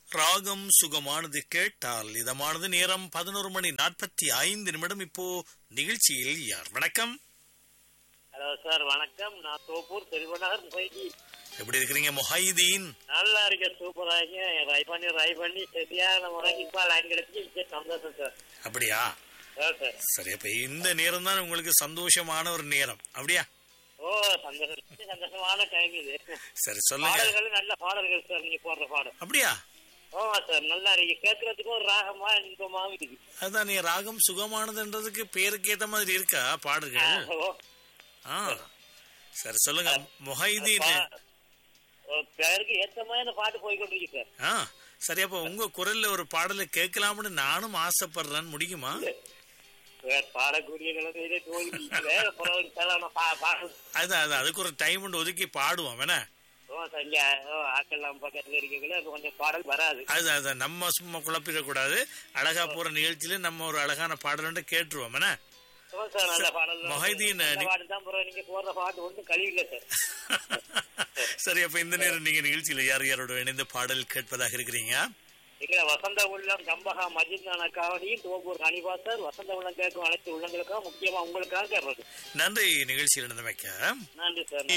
ராகம் சுகமானது கேட்டால் இதமானது நேரம் பதினோரு மணி நாற்பத்தி ஐந்து நிமிடம் இப்போ நிகழ்ச்சியில் யார் வணக்கம் ஹலோ சார் வணக்கம் நான் தோப்பூர் செல்வநகர் முகைஜி எப்படி இருக்கிறீங்க மொஹைதீன் நல்லா இருக்கேன் சூப்பரா இருக்கேன் ட்ரை பண்ணி ட்ரை பண்ணி சரியான முறைக்கு இப்போ லைன் கிடைச்சி சரி, சந்தோஷம் சார் அப்படியா சார் சார் சரி அப்ப இந்த நேரம் தான் உங்களுக்கு சந்தோஷமான ஒரு நேரம் அப்படியா ஓ சந்தோஷம் சந்தோஷமான டைம் இது சரி சொல்லுங்க பாடல்கள் நல்ல பாடல்கள் சார் நீங்க போடுற பாடம் அப்படியா ஆமா சார் நல்லா இருக்கு கேட்கறதுக்கும் ஒரு ராகமா இன்பமாவும் இருக்கு அதான் நீ ராகம் சுகமானதுன்றதுக்கு பேருக்கு ஏத்த மாதிரி இருக்கா பாடுகள் ஓ, ஆ சரி சொல்லுங்க மொஹைதீன் பா- ஓ, பேருக்கு ஏத்த மாதிரி பாட்டு போய்கொண்டிருக்கு சார் ஆ சரி அப்ப உங்க குரல்ல ஒரு பாடலை கேட்கலாம்னு நானும் ஆசைப்படுறேன் முடியுமா வேற பாடக்கூடிய நிலைமையிலே தோல்வி வேற புறவழி சார் பாடல் அதான் அதான் அதுக்கு ஒரு டைம் ஒன்று ஒதுக்கி பாடுவோம் வேணா ஓ சரியா ஓ ஆக்கெல்லாம் பக்கத்துல இருக்கீங்களே அது கொஞ்சம் பாடல் வராது அது அது நம்ம சும்மா குழப்பிடக்கூடாது அழகா போற நிகழ்ச்சியில நம்ம ஒரு அழகான பாடல் கேட்டுருவோம் என்ன ஓ சார் நல்ல பாடல் தான். மொஹைதீன், நல்ல நீ- பாட்டு தான் bro. நீங்க போடுற பாட்டு ஒன்றும் கழிவில்லை சார் சரி அப்ப இந்த நேரம் நீங்க நிகழ்ச்சியில யார் யாரோட இணைந்து பாடல் கேட்பதாக இருக்கிறீங்க எங்களை வசந்த உள்ளம் கம்பகா மஜித் நானக்காவடியும் தோப்பூர் ஹனிபா சார் வசந்த உள்ளம் கேட்கும் அனைத்து உள்ளங்களுக்கும் முக்கியமா உங்களுக்காக கேட்பது நன்றி நிகழ்ச்சியில் இணைந்தமைக்க நன்றி சார்